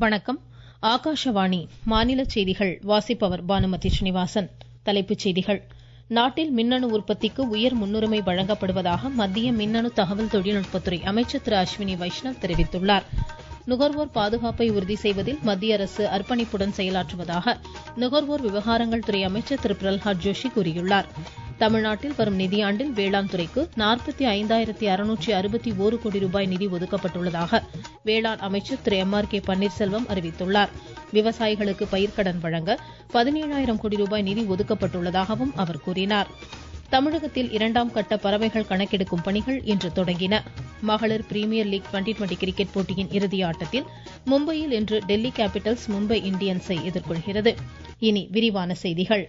வணக்கம் ஆகாஷவாணி மாநில செய்திகள் வாசிப்பவர் பானுமதி ஸ்ரீனிவாசன் தலைப்புச் செய்திகள் நாட்டில் மின்னணு உற்பத்திக்கு உயர் முன்னுரிமை வழங்கப்படுவதாக மத்திய மின்னணு தகவல் தொழில்நுட்பத்துறை அமைச்சர் திரு அஸ்வினி வைஷ்ணவ் தெரிவித்துள்ளார் நுகர்வோர் பாதுகாப்பை உறுதி செய்வதில் மத்திய அரசு அர்ப்பணிப்புடன் செயலாற்றுவதாக நுகர்வோர் விவகாரங்கள் துறை அமைச்சர் திரு பிரல்ஹாத் ஜோஷி கூறியுள்ளார் தமிழ்நாட்டில் வரும் நிதியாண்டில் வேளாண் துறைக்கு நாற்பத்தி ஐந்தாயிரத்தி அறுநூற்றி அறுபத்தி ஒரு கோடி ரூபாய் நிதி ஒதுக்கப்பட்டுள்ளதாக வேளாண் அமைச்சர் Thiru M R K Panneerselvam அறிவித்துள்ளார் விவசாயிகளுக்கு பயிர்க்கடன் வழங்க பதினேழாயிரம் கோடி ரூபாய் நிதி ஒதுக்கப்பட்டுள்ளதாகவும் அவர் கூறினார் தமிழகத்தில் இரண்டாம் கட்ட பறவைகள் கணக்கெடுக்கும் பணிகள் இன்று தொடங்கின மகளிர் premier league twenty twenty cricket போட்டியின் இறுதி ஆட்டத்தில் மும்பையில் இன்று டெல்லி கேபிட்டல்ஸ் மும்பை இந்தியன்ஸை எதிர்கொள்கிறது இனி விரிவான செய்திகள்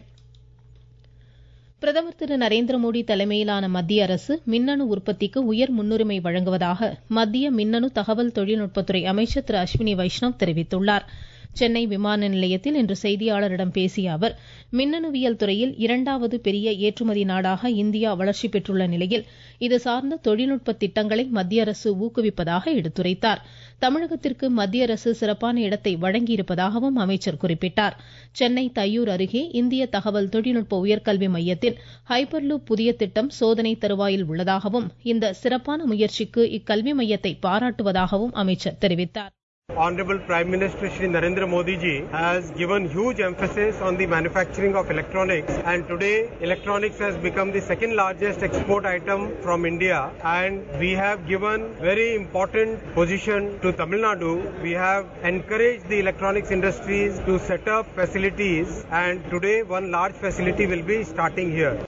பிரதமர் திரு நரேந்திர மோடி தலைமையிலான மத்திய அரசு மின்னணு உற்பத்திக்கு உயர் முன்னுரிமை வழங்குவதாக மத்திய மின்னணு தகவல் தொழில்நுட்பத்துறை அமைச்சர் திரு அஸ்வினி வைஷ்ணவ் தெரிவித்துள்ளார் சென்னை விமான நிலையத்தில் இன்று செய்தியாளரிடம் பேசிய அவர் மின்னணுவியல் துறையில் இரண்டாவது பெரிய ஏற்றுமதி நாடாக இந்தியா வளர்ச்சி பெற்றுள்ள நிலையில் இது சார்ந்த தொழில்நுட்ப திட்டங்களை மத்திய அரசு ஊக்குவிப்பதாக எடுத்துரைத்தார் தமிழகத்திற்கு மத்திய அரசு சிறப்பான இடத்தை வழங்கியிருப்பதாகவும் அமைச்சர் குறிப்பிட்டார் சென்னை தையூர் அருகே இந்திய தகவல் தொழில்நுட்ப உயர்கல்வி மையத்தில் ஹைப்பர்லூப் புதிய திட்டம் சோதனை தருவாயில் உள்ளதாகவும் இந்த சிறப்பான முயற்சிக்கு இக்கல்வி மையத்தை பாராட்டுவதாகவும் அமைச்சர் தெரிவித்தார் Honorable Prime Minister Shri Narendra Modi ji has given huge emphasis on the manufacturing of electronics and today electronics has become the second largest export item from India and we have given very important position to Tamil Nadu. We have encouraged the electronics industries to set up facilities and today one large facility will be starting here.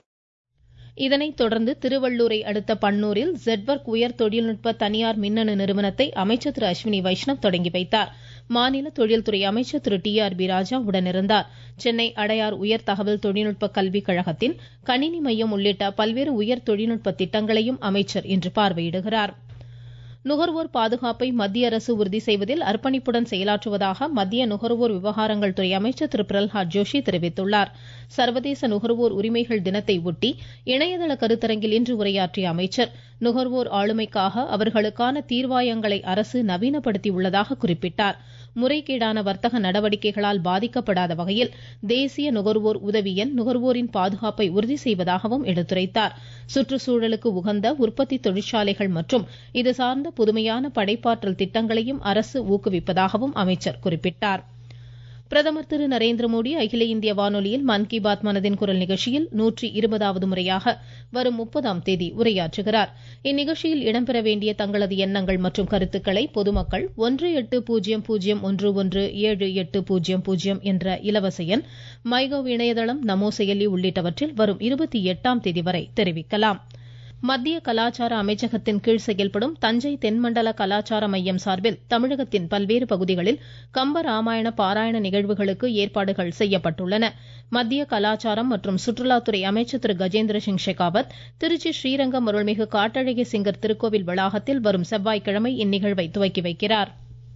இதனைத் தொடர்ந்து திருவள்ளூரை அடுத்த பன்னூரில் ஜெட்வர்க் உயர் தொழில்நுட்ப தனியார் மின்னணு நிறுவனத்தை அமைச்சர் திரு அஸ்வினி வைஷ்ணவ் தொடங்கி வைத்தார் மாநில தொழில்துறை அமைச்சர் Thiru T R B Raja உடனிருந்தார் சென்னை அடையார் உயர் தகவல் தொழில்நுட்ப கல்விக் கழகத்தின் கணினி மையம் உள்ளிட்ட பல்வேறு உயர் தொழில்நுட்ப திட்டங்களையும் அமைச்சர் இன்று பார்வையிடுகிறார் நுகர்வோர் பாதுகாப்பை மத்திய அரசு உறுதி செய்வதில் அர்ப்பணிப்புடன் செயலாற்றுவதாக மத்திய நுகர்வோர் விவகாரங்கள் துறை அமைச்சர் திரு பிரல்ஹாத் ஜோஷி தெரிவித்துள்ளார் சர்வதேச நுகர்வோர் உரிமைகள் தினத்தை ஒட்டி இணையதள கருத்தரங்கில் இன்று உரையாற்றிய அமைச்சர் நுகர்வோர் ஆளுமைக்காக அவர்களுக்கான தீர்வாயங்களை அரசு நவீனப்படுத்தியுள்ளதாக குறிப்பிட்டார் முறைகேடான வர்த்தக நடவடிக்கைகளால் பாதிக்கப்படாத வகையில் தேசிய நுகர்வோர் உதவி எண் நுகர்வோரின் பாதுகாப்பை உறுதி செய்வதாகவும் எடுத்துரைத்தார் சுற்றுச்சூழலுக்கு உகந்த உற்பத்தி தொழிற்சாலைகள் மற்றும் இது சார்ந்த புதுமையான படைப்பாற்றல் திட்டங்களையும் அரசு ஊக்குவிப்பதாகவும் அமைச்சர் குறிப்பிட்டார் பிரதமர் திரு நரேந்திர மோடி அகில இந்திய வானொலியில் மன் கி பாத் மனதின் குரல் நிகழ்ச்சியில் நூற்றி இருபதாவது முறையாக வரும் முப்பதாம் தேதி உரையாற்றுகிறார் இந்நிகழ்ச்சியில் இடம்பெற வேண்டிய தங்களது எண்ணங்கள் மற்றும் கருத்துக்களை பொதுமக்கள் ஒன்று எட்டு பூஜ்ஜியம் பூஜ்ஜியம் ஒன்று ஒன்று ஏழு எட்டு பூஜ்ஜியம் பூஜ்ஜியம் என்ற இலவச எண் மைகவ் இணையதளம் நமோ செயலி உள்ளிட்டவற்றில் வரும் இருபத்தி எட்டாம் தேதி வரை தெரிவிக்கலாம் மத்திய கலாச்சார அமைச்சகத்தின் கீழ் செயல்படும் தஞ்சை தென்மண்டல கலாச்சார மையம் சார்பில் தமிழகத்தின் பல்வேறு பகுதிகளில் கம்ப ராமாயண பாராயண நிகழ்வுகளுக்கு ஏற்பாடுகள் செய்யப்பட்டுள்ளன மத்திய கலாச்சாரம் மற்றும் சுற்றுலாத்துறை அமைச்சர் திரு கஜேந்திர சிங் ஷெகாவத் திருச்சி ஸ்ரீரங்கம் அருள்மிகு காட்டழகி சிங்கர் திருக்கோவில் வளாகத்தில் வரும் செவ்வாய்க்கிழமை இந்நிகழ்வை துவக்கி வைக்கிறார்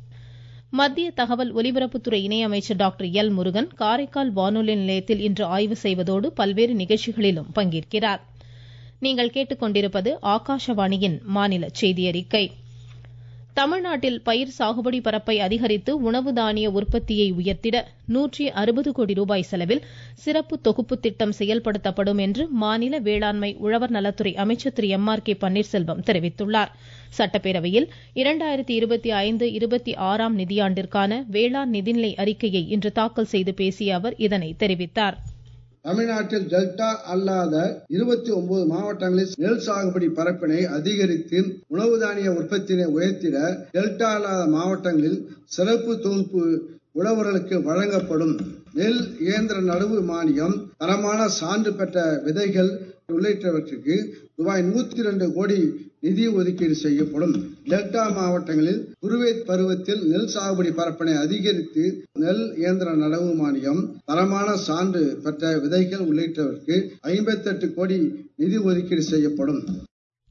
மத்திய தகவல் ஒலிபரப்புத்துறை இணையமைச்சர் டாக்டர் எல் முருகன் காரைக்கால் வானொலி நிலையத்தில் இன்று ஆய்வு செய்வதோடு பல்வேறு நிகழ்ச்சிகளிலும் பங்கேற்கிறார் நீங்கள் கேட்டுக்கொண்டிருப்பது ஆகாஷவாணியின் மாநில செய்தி அறிக்கை தமிழ்நாட்டில் பயிர் சாகுபடி பரப்பை அதிகரித்து உணவு தானிய உற்பத்தியை உயர்த்திட நூற்றி அறுபது கோடி ரூபாய் செலவில் சிறப்பு தொகுப்பு திட்டம் செயல்படுத்தப்படும் என்று மாநில வேளாண்மை உழவர் நலத்துறை அமைச்சர் Thiru M R K Panneerselvam தெரிவித்துள்ளார் சட்டப்பேரவையில் இரண்டாயிரத்தி இருபத்தி ஐந்து இருபத்தி ஆறாம் நிதியாண்டிற்கான வேளாண் நிதிநிலை அறிக்கையை இன்று தாக்கல் செய்து பேசிய அவர் இதனை தெரிவித்தார் தமிழ்நாட்டில் டெல்டா அல்லாத இருபத்தி ஒன்பது மாவட்டங்களில் நெல் சாகுபடி பரப்பினை அதிகரித்து உணவு தானிய உற்பத்தியை உயர்த்திட டெல்டா அல்லாத மாவட்டங்களில் சிறப்பு தொகுப்பு உழவர்களுக்கு வழங்கப்படும் நெல் இயந்திர நடுவு மானியம் தரமான சான்று பெற்ற விதைகள் உள்ளிட்டவற்றுக்கு ரூபாய் நூத்தி இரண்டு கோடி நிதி ஒதுக்கீடு செய்யப்படும் டெல்டா மாவட்டங்களில் குறுவை பருவத்தில் நெல் சாகுபடி பரப்பினை அதிகரித்து நெல் இயந்திர நடவு மானியம் தரமான சான்று பெற்ற விதைகள் உள்ளிட்டவருக்கு ஐம்பத்தி எட்டு கோடி நிதி ஒதுக்கீடு செய்யப்படும்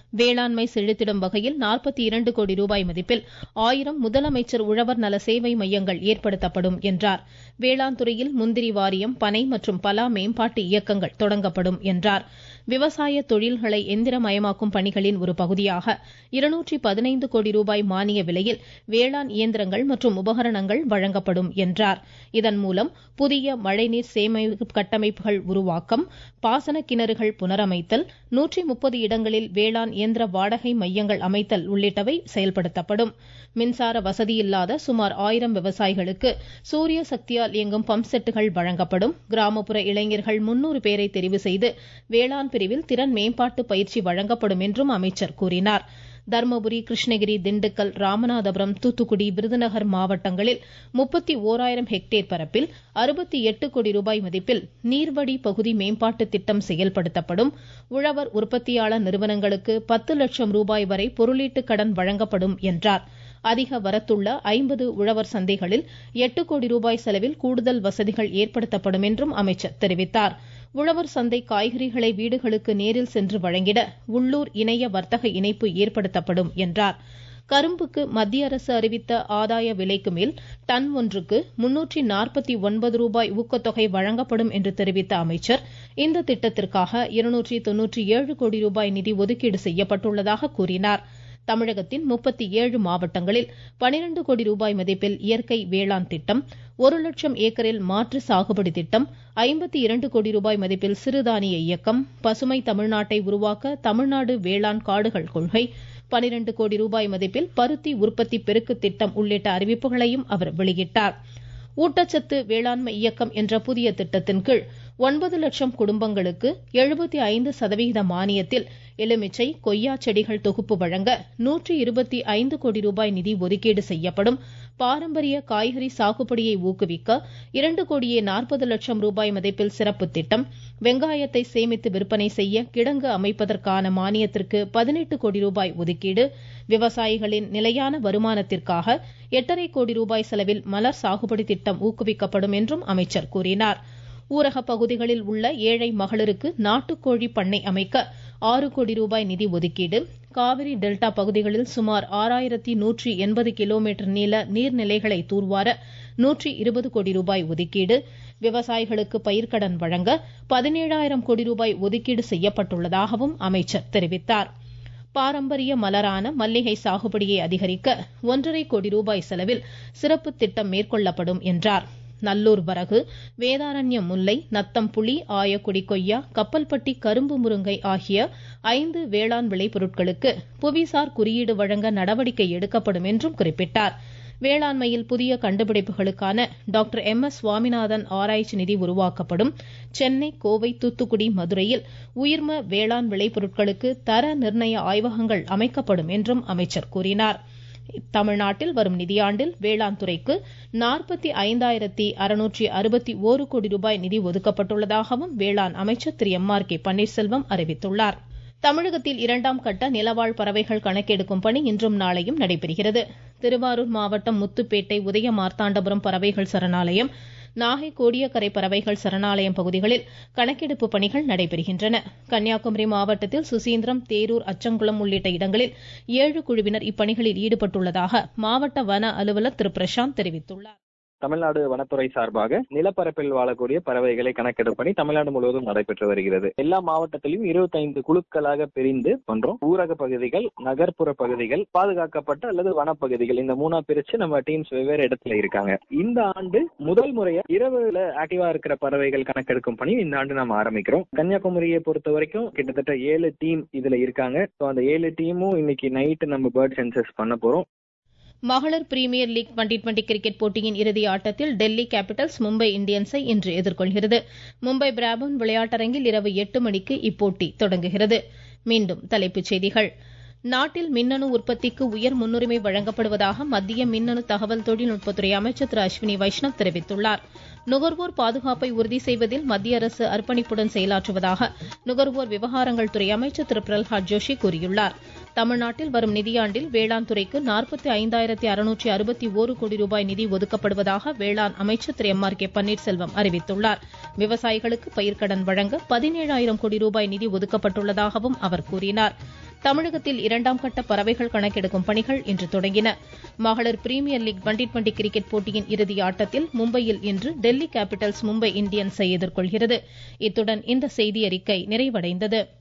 வேளாண்மை செழித்திடும் வகையில் நாற்பத்தி இரண்டு கோடி ரூபாய் மதிப்பில் ஆயிரம் முதலமைச்சர் உழவர் நல சேவை மையங்கள் ஏற்படுத்தப்படும் என்றார் வேளாண் துறையில் முந்திரி வாரியம் பனை மற்றும் பலா மேம்பாட்டு இயக்கங்கள் தொடங்கப்படும் என்றார் விவசாய தொழில்களை எந்திரமயமாக்கும் பணிகளின் ஒரு பகுதியாக இருநூற்றி பதினைந்து கோடி ரூபாய் மானிய விலையில் வேளாண் இயந்திரங்கள் மற்றும் உபகரணங்கள் வழங்கப்படும் என்றார் இதன் மூலம் புதிய மழைநீர் சேமிப்பு கட்டமைப்புகள் உருவாக்கம் பாசன கிணறுகள் புனரமைத்தல் நூற்றி முப்பது இடங்களில் வேளாண் இயந்திர வாடகை மையங்கள் அமைத்தல் உள்ளிட்டவை செயல்படுத்தப்படும் மின்சார வசதி இல்லாத சுமார் ஆயிரம் விவசாயிகளுக்கு சூரிய சக்தியால் இயங்கும் பம்ப் செட்டுகள் வழங்கப்படும் கிராமப்புற இளைஞர்கள் முன்னூறு பேரை தெரிவு செய்து வேளாண் பிரிவில் திறன் மேம்பாட்டு பயிற்சி வழங்கப்படும் என்றும் அமைச்சர் கூறினார் தர்மபுரி கிருஷ்ணகிரி திண்டுக்கல் ராமநாதபுரம் தூத்துக்குடி விருதுநகர் மாவட்டங்களில் முப்பத்தி ஓராயிரம் ஹெக்டேர் பரப்பில் அறுபத்தி எட்டு கோடி ரூபாய் மதிப்பில் நீர்வழி பகுதி மேம்பாட்டு திட்டம் செயல்படுத்தப்படும் உழவர் உற்பத்தியாளர் நிறுவனங்களுக்கு பத்து லட்சம் ரூபாய் வரை பொருளீட்டு கடன் வழங்கப்படும் என்றார் அதிக வரத்துள்ள ஐம்பது உழவர் சந்தைகளில் எட்டு கோடி ரூபாய் செலவில் கூடுதல் வசதிகள் ஏற்படுத்தப்படும் என்றும் அமைச்சர் தெரிவித்தார் உழவர் சந்தை காய்கறிகளை வீடுகளுக்கு நேரில் சென்று வழங்கிட உள்ளூர் இணைய வர்த்தக இணைப்பு ஏற்படுத்தப்படும் என்றார் கரும்புக்கு மத்திய அரசு அறிவித்த ஆதாய விலைக்கு மேல் டன் ஒன்றுக்கு முன்னூற்றி நாற்பத்தி ஒன்பது ரூபாய் ஊக்கத்தொகை வழங்கப்படும் என்று தெரிவித்த அமைச்சர் இந்த திட்டத்திற்காக இருநூற்றி தொன்னூற்றி ஏழு கோடி ரூபாய் நிதி ஒதுக்கீடு செய்யப்பட்டுள்ளதாக கூறினார் தமிழகத்தின் முப்பத்தி ஏழு மாவட்டங்களில் பனிரெண்டு கோடி ரூபாய் மதிப்பில் இயற்கை வேளாண் திட்டம் ஒரு லட்சம் ஏக்கரில் மாற்று சாகுபடி திட்டம் ஐம்பத்தி இரண்டு கோடி ரூபாய் மதிப்பில் சிறுதானிய இயக்கம் பசுமை தமிழ்நாட்டை உருவாக்க தமிழ்நாடு வேளாண் காடுகள் கொள்கை பனிரெண்டு கோடி ரூபாய் மதிப்பில் பருத்தி உற்பத்தி பெருக்கு திட்டம் உள்ளிட்ட அறிவிப்புகளையும் அவர் வெளியிட்டார் ஊட்டச்சத்து வேளாண்மை இயக்கம் என்ற புதிய திட்டத்தின் கீழ் ஒன்பது லட்சம் குடும்பங்களுக்கு எழுபத்தி ஐந்து சதவிகித மானியத்தில் எலுமிச்சை கொய்யா செடிகள் தொகுப்பு வழங்க நூற்றி இருபத்தி ஐந்து கோடி ரூபாய் நிதி ஒதுக்கீடு செய்யப்படும் பாரம்பரிய காய்கறி சாகுபடியை ஊக்குவிக்க இரண்டு கோடியே நாற்பது லட்சம் ரூபாய் மதிப்பில் சிறப்பு திட்டம் வெங்காயத்தை சேமித்து விற்பனை செய்ய கிடங்கு அமைப்பதற்கான மானியத்திற்கு பதினெட்டு கோடி ரூபாய் ஒதுக்கீடு விவசாயிகளின் நிலையான வருமானத்திற்காக எட்டரை கோடி ரூபாய் செலவில் மலர் சாகுபடி திட்டம் ஊக்குவிக்கப்படும் என்றும் அமைச்சர் கூறினார் ஊரக பகுதிகளில் உள்ள ஏழை மகளிருக்கு நாட்டுக்கோழி பண்ணை அமைக்க ஆறு கோடி ரூபாய் நிதி ஒதுக்கீடு காவிரி டெல்டா பகுதிகளில் சுமார் ஆறாயிரத்தி நூற்றி எண்பது கிலோமீட்டர் நீள நீர்நிலைகளை தூர்வார நூற்றி இருபது கோடி ரூபாய் ஒதுக்கீடு விவசாயிகளுக்கு பயிர்க்கடன் வழங்க பதினேழாயிரம் கோடி ரூபாய் ஒதுக்கீடு செய்யப்பட்டுள்ளதாகவும் அமைச்சர் தெரிவித்தார் பாரம்பரிய மலரான மல்லிகை சாகுபடியை அதிகரிக்க ஒன்றரை கோடி ரூபாய் செலவில் சிறப்பு திட்டம் மேற்கொள்ளப்படும் என்றார் நல்லூர் வரகு வேதாரண்யம் முல்லை நத்தம் புளி ஆயக்குடி கொய்யா கப்பல்பட்டி கரும்பு முருங்கை ஆகிய ஐந்து வேளாண் விளைபொருட்களுக்கு புவிசார் குறியீடு வழங்க நடவடிக்கை எடுக்கப்படும் என்றும் குறிப்பிட்டார் வேளாண்மையில் புதிய கண்டுபிடிப்புகளுக்கான டாக்டர் எம் எஸ் சுவாமிநாதன் ஆராய்ச்சி நிதி உருவாக்கப்படும் சென்னை கோவை தூத்துக்குடி மதுரையில் உயிர்ம வேளாண் விளைபொருட்களுக்கு தர நிர்ணய ஆய்வகங்கள் அமைக்கப்படும் என்றும் அமைச்சர் கூறினார் தமிழ்நாட்டில் வரும் நிதியாண்டில் வேளாண் துறைக்கு நாற்பத்தி ஐந்தாயிரத்தி அறுநூற்றி அறுபத்தி ஓரு கோடி ரூபாய் நிதி ஒதுக்கப்பட்டுள்ளதாகவும் வேளாண் அமைச்சர் Thiru M R K Panneerselvam அறிவித்துள்ளார் தமிழகத்தில் இரண்டாம் கட்ட நிலவாழ் பறவைகள் கணக்கெடுக்கும் பணி இன்றும் நாளையும் நடைபெறுகிறது திருவாரூர் மாவட்டம் முத்துப்பேட்டை உதய மார்த்தாண்டபுரம் பறவைகள் சரணாலயம் நாகை கோடியக்கரை பறவைகள் சரணாலயம் பகுதிகளில் கணக்கெடுப்பு பணிகள் நடைபெறுகின்றன கன்னியாகுமரி மாவட்டத்தில் சுசீந்திரம் தேரூர் அச்சங்குளம் உள்ளிட்ட இடங்களில் ஏழு குழுவினர் இப்பணிகளில் ஈடுபட்டுள்ளதாக மாவட்ட வன அலுவலர் திரு பிரசாந்த் தெரிவித்துள்ளார் தமிழ்நாடு வனத்துறை சார்பாக நிலப்பரப்பில் வாழக்கூடிய பறவைகளை கணக்கெடுப்பு பணி தமிழ்நாடு முழுவதும் நடைபெற்று வருகிறது எல்லா மாவட்டத்திலும் இருபத்தைந்து குழுக்களாக பிரிந்து பண்றோம் ஊரக பகுதிகள் நகர்ப்புற பகுதிகள் பாதுகாக்கப்பட்ட அல்லது வனப்பகுதிகள் இந்த மூணா பிரிச்சு நம்ம டீம்ஸ் வெவ்வேறு இடத்துல இருக்காங்க இந்த ஆண்டு முதல் முறையா இரவுல ஆக்டிவா இருக்கிற பறவைகள் கணக்கெடுக்கும் பணி இந்த ஆண்டு நம்ம ஆரம்பிக்கிறோம் கன்னியாகுமரியை பொறுத்த வரைக்கும் கிட்டத்தட்ட ஏழு டீம் இதுல இருக்காங்க ஸோ அந்த ஏழு டீமும் இன்னைக்கு நைட்டு நம்ம பேர்ட் சென்சஸ் பண்ண போறோம் மகளிர் premier league twenty twenty cricket போட்டியின் இறுதி ஆட்டத்தில் டெல்லி கேபிட்டல்ஸ் மும்பை இந்தியன்ஸை இன்று எதிர்கொள்கிறது மும்பை பிராபன் விளையாட்டரங்கில் இரவு எட்டு மணிக்கு இப்போட்டி தொடங்குகிறது மீண்டும் தலைப்புச் செய்திகள் நாட்டில் மின்னணு உற்பத்திக்கு உயர் முன்னுரிமை வழங்கப்படுவதாக மத்திய மின்னணு தகவல் தொழில்நுட்பத்துறை அமைச்சர் திரு அஸ்வினி வைஷ்ணவ் தெரிவித்துள்ளார் நுகர்வோர் பாதுகாப்பை உறுதி செய்வதில் மத்திய அரசு அர்ப்பணிப்புடன் செயலாற்றுவதாக நுகர்வோர் விவகாரங்கள் துறை அமைச்சர் திரு பிரல்ஹாத் ஜோஷி கூறியுள்ளார் தமிழ்நாட்டில் வரும் நிதியாண்டில் வேளாண் துறைக்கு நாற்பத்தி ஐந்தாயிரத்தி அறுநூற்றி அறுபத்தி ஓரு கோடி ரூபாய் நிதி ஒதுக்கப்படுவதாக வேளாண் அமைச்சர் Thiru M R K Panneerselvam அறிவித்துள்ளார் விவசாயிகளுக்கு பயிர்க்கடன் வழங்க பதினேழாயிரம் கோடி ரூபாய் நிதி ஒதுக்கப்பட்டுள்ளதாகவும் அவர் கூறினார் தமிழகத்தில் இரண்டாம் கட்ட பறவைகள் கணக்கெடுக்கும் பணிகள் இன்று தொடங்கின மகளிர் premier league twenty twenty cricket போட்டியின் இறுதி ஆட்டத்தில் மும்பையில் இன்று டெல்லி கேபிட்டல்ஸ் மும்பை இந்தியன்ஸை எதிர்கொள்கிறது இத்துடன் இந்த செய்தியறிக்கை நிறைவடைந்தது